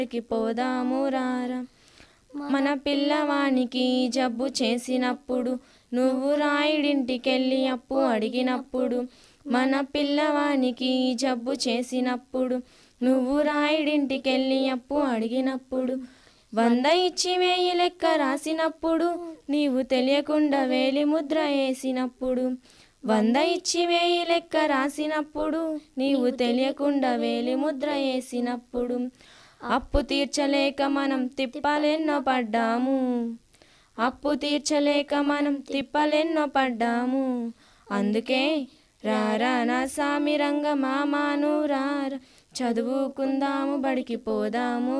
బడికి పోదాము రారా మన పిల్లవానికి జబ్బు చేసినప్పుడు నువ్వు రాయుడింటికెళ్ళి అప్పు అడిగినప్పుడు మన పిల్లవానికి జబ్బు చేసినప్పుడు నువ్వు రాయుడింటికెళ్ళి అప్పు అడిగినప్పుడు వంద ఇచ్చి వేయి లెక్క రాసినప్పుడు నీవు తెలియకుండా వేలి ముద్ర వేసినప్పుడు వంద ఇచ్చి వేయి లెక్క రాసినప్పుడు నీవు తెలియకుండా వేలి ముద్ర వేసినప్పుడు అప్పు తీర్చలేక మనం తిప్పలెన్నో పడ్డాము అప్పు తీర్చలేక మనం తిప్పలెన్నో పడ్డాము అందుకే రారా నా సామి రంగ మామాను రారా చదువుకుందాము బడికి పోదాము